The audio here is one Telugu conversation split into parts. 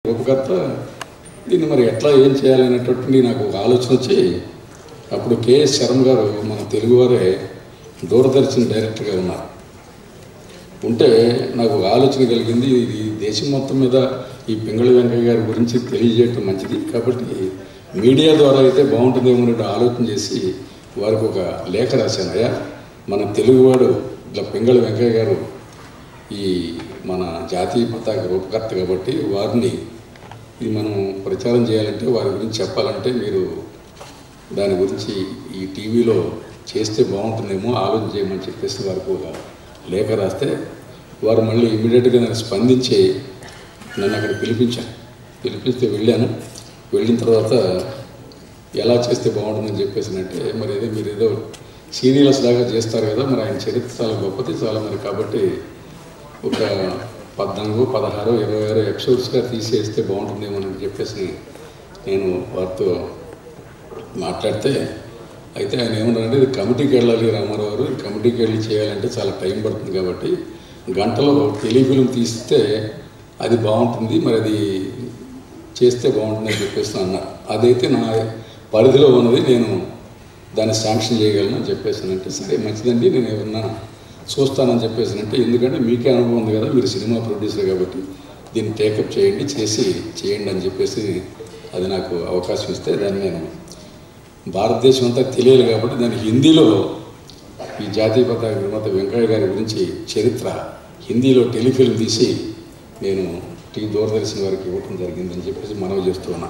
రూపకర్త దీన్ని మరి ఎట్లా ఏం చేయాలనేటటువంటి నాకు ఒక ఆలోచన వచ్చి అప్పుడు కేఎస్ శర్మ గారు మన తెలుగువారే దూరదర్శన్ డైరెక్టర్గా ఉన్నారు ఉంటే నాకు ఒక ఆలోచన కలిగింది ఇది దేశం మొత్తం మీద ఈ పింగళి వెంకయ్య గారి గురించి తెలియజేయటం మంచిది కాబట్టి మీడియా ద్వారా అయితే బాగుంటుందేమో అనే ఆలోచన చేసి వారికి ఒక లేఖ రాశాను అయ్యా మన తెలుగువాడు ఇట్లా పింగళి వెంకయ్య గారు ఈ మన జాతీయ పతాక రూపకర్త కాబట్టి వారిని ఇది మనం ప్రచారం చేయాలంటే వారి గురించి చెప్పాలంటే మీరు దాని గురించి ఈ టీవీలో చేస్తే బాగుంటుందేమో ఆలోచన చేయమని చెప్పేసి వారికి ఒక లేఖ రాస్తే వారు మళ్ళీ ఇమీడియట్గా నన్ను స్పందించి నన్ను అక్కడ పిలిపించాను పిలిపిస్తే వెళ్ళాను వెళ్ళిన తర్వాత ఎలా చేస్తే బాగుంటుందని చెప్పేసి అంటే మరి ఏదో మీరు ఏదో సీరియల్స్ లాగా చేస్తారు కదా మరి ఆయన చరిత్ర చాలా గొప్పది చాలా మరి కాబట్టి ఒక పద్నాలుగు పదహారు ఇరవై ఆరు ఎపిసోడ్స్గా తీసేస్తే బాగుంటుందేమో అని చెప్పేసి నేను వారితో మాట్లాడితే అయితే ఆయన ఏమన్నారంటే ఇది కమిటీకి వెళ్ళాలి రామారావు గారు ఈ కమిటీకి వెళ్ళి చేయాలంటే చాలా టైం పడుతుంది కాబట్టి గంటలో టెలిఫిల్మ్ తీస్తే అది బాగుంటుంది మరి అది చేస్తే బాగుంటుంది అని చెప్పేసి అన్నారు అదైతే నా పరిధిలో ఉన్నది నేను దాన్ని శాంక్షన్ చేయగలను అని చెప్పేసానంటే సరే మంచిదండి నేను ఏమన్నా చూస్తానని చెప్పేసానంటే ఎందుకంటే మీకే అనుభవం ఉంది కదా మీరు సినిమా ప్రొడ్యూసర్ కాబట్టి దీన్ని టేకప్ చేయండి చేసి చేయండి అని చెప్పేసి అది నాకు అవకాశం ఇస్తే దాన్ని నేను భారతదేశం అంతా తెలియాలి కాబట్టి దాన్ని హిందీలో ఈ జాతీయ పతాక నిర్మాత వెంకయ్య గారి గురించి చరిత్ర హిందీలో టెలిఫిల్మ్ తీసి నేను టీ దూరదర్శన్ వారికి ఇవ్వటం జరిగిందని చెప్పేసి మనవి చేస్తూ ఉన్నా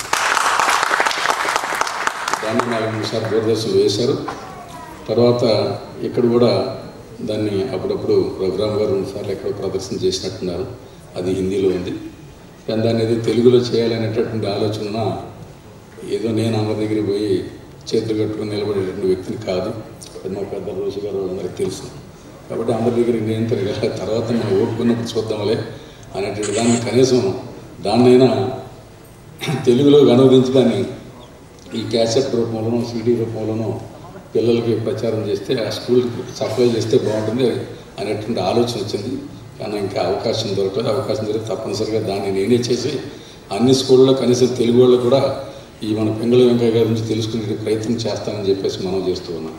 దాన్ని నాలుగు మూడు సార్లు దూరదర్శన్ వేశారు తర్వాత ఇక్కడ కూడా దాన్ని అప్పుడప్పుడు రఘురామ్ గారు రెండు సార్లు ఎక్కడ ప్రదర్శన చేసినట్టున్నారు అది హిందీలో ఉంది కానీ దాన్ని ఏదో తెలుగులో చేయాలనేటటువంటి ఆలోచన ఏదో నేను అందరి దగ్గరికి పోయి చేతులు కట్టుకుని నిలబడేటువంటి వ్యక్తిని కాదు అది మా పెద్ద రోజు గారు అందరికి తెలుసు కాబట్టి అందరి దగ్గరికి నేను తిరగాలి తర్వాత మనం ఓపుకున్నప్పుడు చూద్దాంలే అనేటువంటి దాన్ని కనీసం దాన్నైనా తెలుగులో అనువదించి దాన్ని ఈ క్యాసెట్ రూపంలోనో సీడీ రూపంలోనో పిల్లలకి ప్రచారం చేస్తే ఆ స్కూల్కి సప్లై చేస్తే బాగుంటుంది అనేటువంటి ఆలోచన వచ్చింది కానీ ఇంకా అవకాశం దొరకలేదు అవకాశం దొరికి తప్పనిసరిగా దాన్ని నేనే చేసి అన్ని స్కూళ్ళలో కనీసం తెలుగు వాళ్ళు కూడా ఈ మన పింగళ వెంకయ్య గారి నుంచి తెలుసుకునే ప్రయత్నం చేస్తానని చెప్పేసి మనం చేస్తూ ఉన్నాం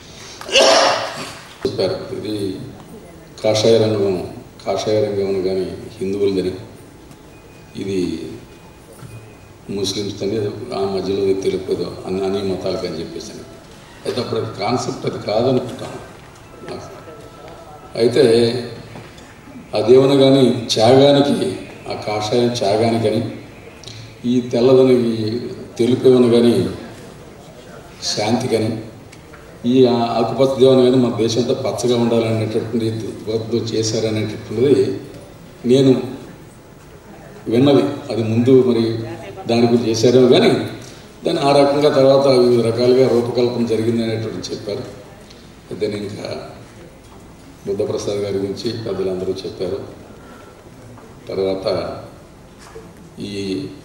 చెప్పారు ఇది కాషాయ రంగం కాషాయ రంగం కానీ హిందువులదని ఇది ముస్లిమ్స్ అని ఆ మధ్యలో తెలుపదు అన్ని అన్ని మతాలకు అని చెప్పేసి అని. అయితే అప్పుడు అది కాన్సెప్ట్ అది కాదనుకుంటాను నాకు. అయితే అదేమన్నా కానీ త్యాగానికి ఆ కాషాయం త్యాగానికని ఈ తెల్లదని ఈ తెలుపేమని కానీ శాంతికని ఈ ఆ- ఆకుపచ్చ దేవన కానీ మన దేశం అంతా పచ్చగా ఉండాలనేటటువంటి వర్క్ చేశారనేటటువంటిది నేను విన్నది అది ముందు మరి దాని గురించి చేశారేమో కానీ దాన్ని ఆ రకంగా తర్వాత వివిధ రకాలుగా రూపకల్పన జరిగింది అనేటువంటి చెప్పారు దాన్ని ఇంకా బుద్ధప్రసాద్ గారి గురించి పెద్దలందరూ చెప్పారు తర్వాత ఈ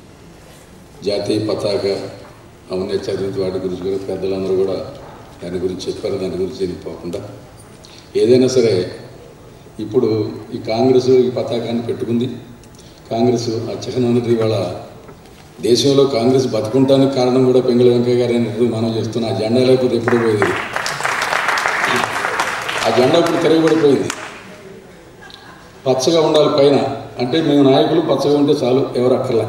జాతీయ పతాక అవన్నీ చదివిన వాటి గురించి కూడా పెద్దలందరూ కూడా దాని గురించి చెప్పారు దాని గురించి నేను పోకుండా ఏదైనా సరే ఇప్పుడు ఈ కాంగ్రెస్ ఈ పతాకాన్ని పెట్టుకుంది కాంగ్రెస్ ఆ చిహ్నం అనేది ఇవాళ దేశంలో కాంగ్రెస్ బతుకుంటానికి కారణం కూడా పెంగళ వెంకయ్య గారు అనేది మనం చేస్తున్న ఆ జెండా లేకపోతే ఎప్పుడూ పోయేది ఆ జెండా ఇప్పుడు తిరగబడిపోయింది పచ్చగా ఉండాలి పైన అంటే మేము నాయకులు పచ్చగా ఉంటే చాలు ఎవరు అక్కర్లే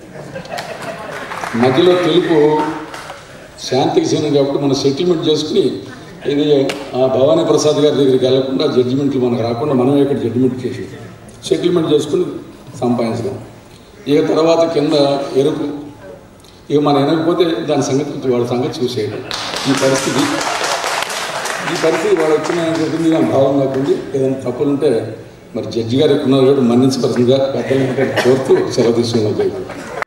మధ్యలో తెలుపు శాంతికి చిహ్నం కాబట్టి మనం సెటిల్మెంట్ చేసుకుని ఇది ఆ భవానీ ప్రసాద్ గారి దగ్గరికి వెళ్ళకుండా జడ్జిమెంట్లు మనకు రాకుండా మనమే ఇక్కడ జడ్జిమెంట్ చేసి సెటిల్మెంట్ చేసుకుని సంపాదించడం ఇక తర్వాత కింద ఎరుపు ఇక మనం వినకపోతే దాని సంగతి వాళ్ళ సంగతి చూసేయడం ఈ పరిస్థితి ఈ పరిస్థితి వాళ్ళు వచ్చిన చెప్పింది నా భావం నాకుంది ఏదైనా తప్పులుంటే మరి జడ్జి గారు ఎక్కున్నారు కాబట్టి మన్నించవలసిందిగా పెద్దలు కోరుతూ సెలవు తీసుకున్నాను